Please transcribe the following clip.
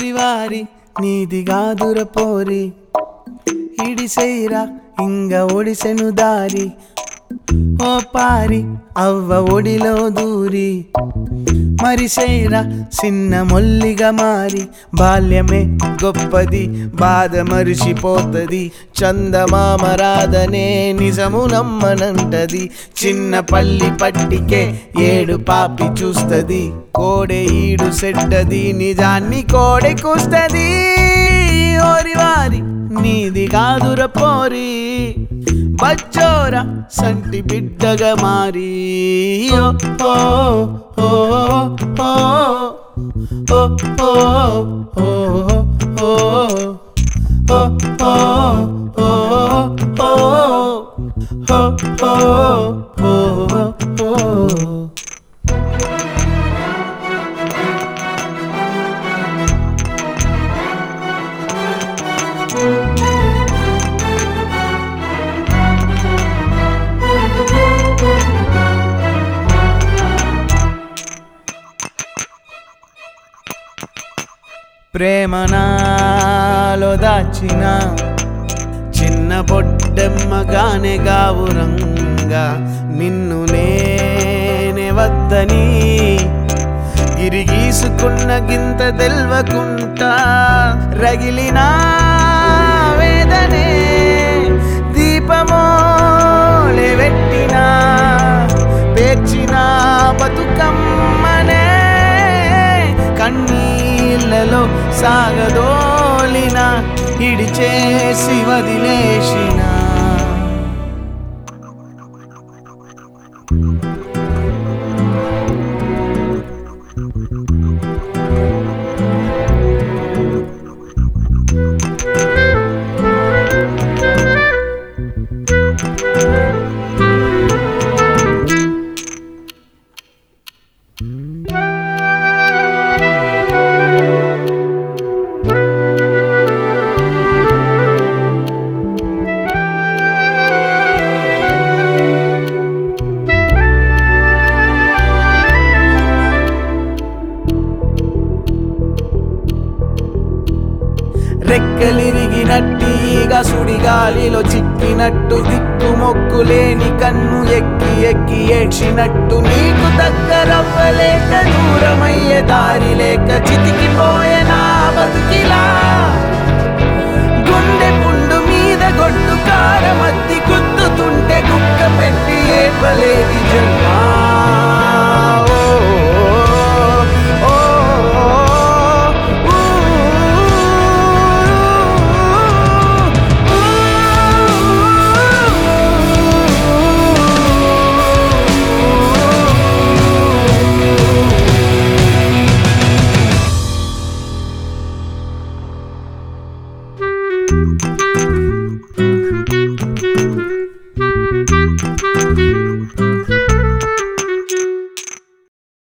ఓరివారి నీదిగాదుర పోరి ఇడిసైరా ఇంగ ఒడిసెను దారి ఓ పారి అవ్వ ఒడిలో దూరి మరిసేరా చిన్న మొల్లిగా మారి బాల్యమే గొప్పది బాధ మరిచిపోతది చందమామ రాధనే నిజము నమ్మనంటది చిన్న పల్లి పట్టికే ఏడు పాపి చూస్తది కోడె ఈడు సెడ్డది నిజాన్ని కోడె కూస్తది ఓరివారి నీది కాదుర పోరి బచ్చోర సంటి బిడ్డగా మారి ఓ ఓ ఓ ఓ ఓ ఓ ఓ ఓ ఓ ఓ ప్రేమనాలో దాచిన చిన్న బొడ్డెమ్మగానే గావురంగా నిన్ను నేనే వద్దని గిరిగీసుకున్న గింత తెల్వకుంటా రగిలిన వేదనే దీపమోలే పెట్టిన పేర్చిన బతుకమ్మనే కన్నీళ్ళలో సాగదోలిన ఇడిచేసి వదిలేసిన రెక్కలిరిగినట్టిగా సుడిగాలిలో చిక్కినట్టు దిక్కు మొక్కు లేని కన్ను ఎక్కి ఎక్కి ఏడ్చినట్టు నీకు దగ్గరవ్వలేక దూరమయ్యే దారి లేక చితికిపోయే నా బతుకిలా గుండె పుండు మీద గొడ్డు కారమద్ది గుద్దుతుంటే